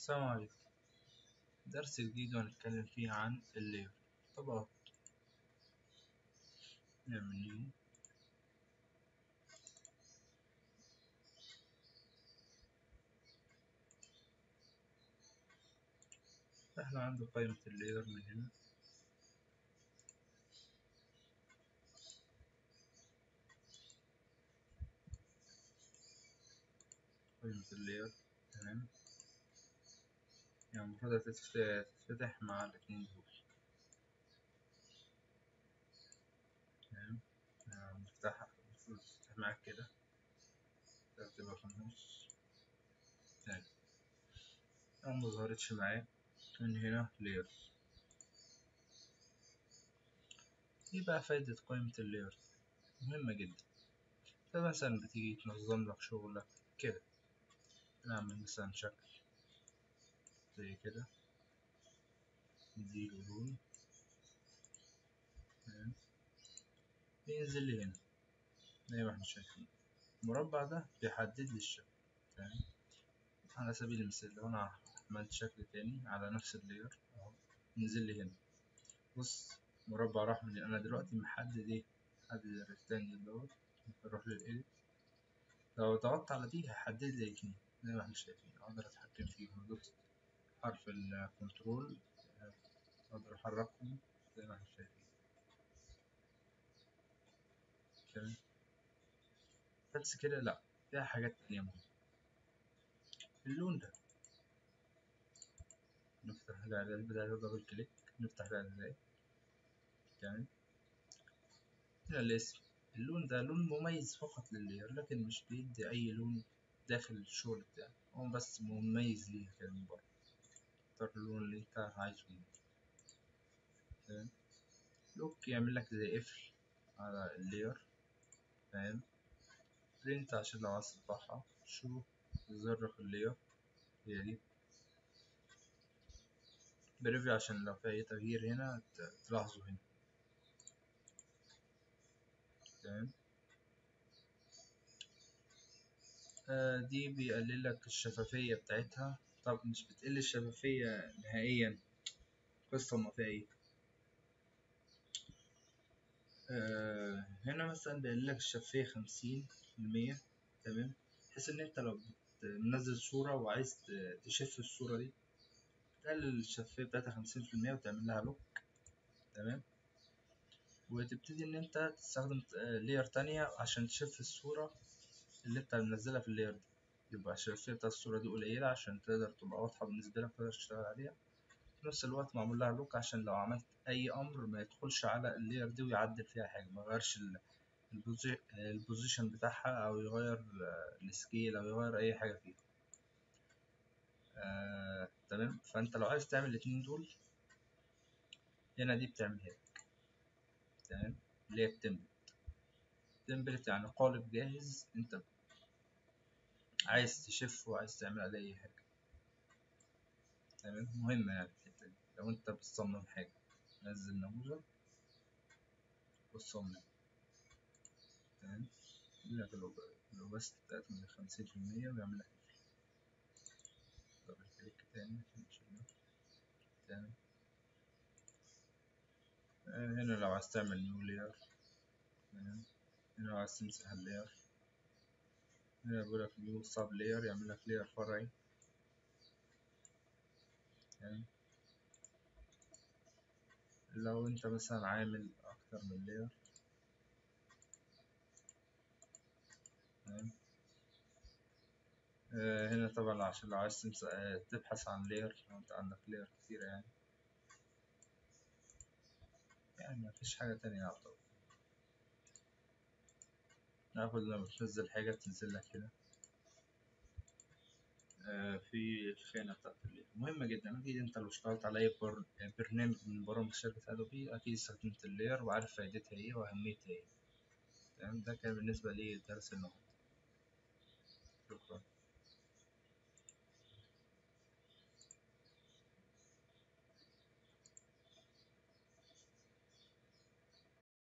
السلام عليكم درس جديد وهنتكلم فيه عن اللير طبقات نعمل نيو احنا عند قائمة اللير من هنا قائمة اللير تمام يعني المفروض تتفتح مع الاتنين دول تمام نفتحها المفروض تفتح معاك كده تبقى في النص تاني لو مظهرتش معاك من هنا layers ايه بقى فايدة قائمة اللايرز مهمة جدا فمثلا بتيجي تنظم لك شغلك كده نعمل مثلا شكل زي كده نديله لون تمام بينزل لي هنا زي ما احنا شايفين المربع ده بيحدد لي الشكل تمام على سبيل المثال لو انا عملت شكل تاني على نفس اللاير اهو ينزل لي هنا بص مربع راح من انا دلوقتي محدد ايه محدد الريكتانجل دوت اروح للايديت لو ضغطت على دي هيحدد لي اتنين زي ما احنا شايفين اقدر اتحكم فيهم دوست حرف الكنترول اقدر احركهم زي ما احنا شايفين تمام بس كده لا فيها حاجات تانية مهمة اللون ده نفتح الاعداد بتاعته دبل كليك نفتح الاعدادات تمام هنا الاسم اللون ده لون مميز فقط لللاير لكن مش بيدي اي لون داخل الشغل بتاعك هو بس مميز ليه كده من بره اختار اللون اللي انت عايزه تمام لوك يعمل لك زي قفل على اللاير تمام برنت عشان لو عايز تطبعها شو زر في اللاير هي دي بريفيو عشان لو في اي تغيير هنا تلاحظه هنا تمام آه دي بيقلل لك الشفافية بتاعتها طب مش بتقل الشفافية نهائيا قصة ما فيها ايه آه هنا مثلا بيقلل لك الشفافية خمسين في المية تمام بحيث ان انت لو منزل صورة وعايز تشف الصورة دي تقلل الشفافية بتاعتها خمسين في المية وتعمل لها لوك تمام وتبتدي ان انت تستخدم لاير تانية عشان تشف الصورة اللي انت منزلها في اللاير دي يبقى الشفافية بتاعت الصورة دي قليلة عشان تقدر تبقى واضحة بالنسبة لك تقدر تشتغل عليها في نفس الوقت معمول لها لوك عشان لو عملت أي أمر ما يدخلش على اللاير دي ويعدل فيها حاجة ما يغيرش البوزيشن بتاعها أو يغير السكيل أو يغير أي حاجة فيها آه، تمام فأنت لو عايز تعمل الاتنين دول هنا دي بتعملها لك تمام اللي هي التمبلت تمبلت يعني قالب جاهز انت عايز تشف وعايز تعمل عليه اي حاجة تمام مهمة يعني الحتة دي لو انت بتصمم حاجة نزل نموذج وتصمم تمام يقول لك الأوباستي بتاعته من خمسين في المية ويعمل لك دبل كليك تاني عشان نشيلها تمام هنا لو عايز تعمل نيو لاير تمام هنا لو عايز تمسح اللاير هنا بيقولك نيو سب لاير يعمل لك لاير فرعي تمام لو انت مثلا عامل اكتر من لاير تمام آه هنا طبعا عشان لو عايز تمسح آه تبحث عن لاير لو انت عندك لاير كتيرة يعني يعني مفيش حاجة تانية أعتقد ناخد لما بتنزل حاجة بتنزل لك هنا آه في الخانة بتاعت الليل مهمة جدا أكيد أنت لو اشتغلت على أي بر... برنامج من برامج شركة أدوبي أكيد استخدمت اللاير وعارف فايدتها إيه وأهميتها إيه تمام ده كان بالنسبة لي درس النهاردة شكرا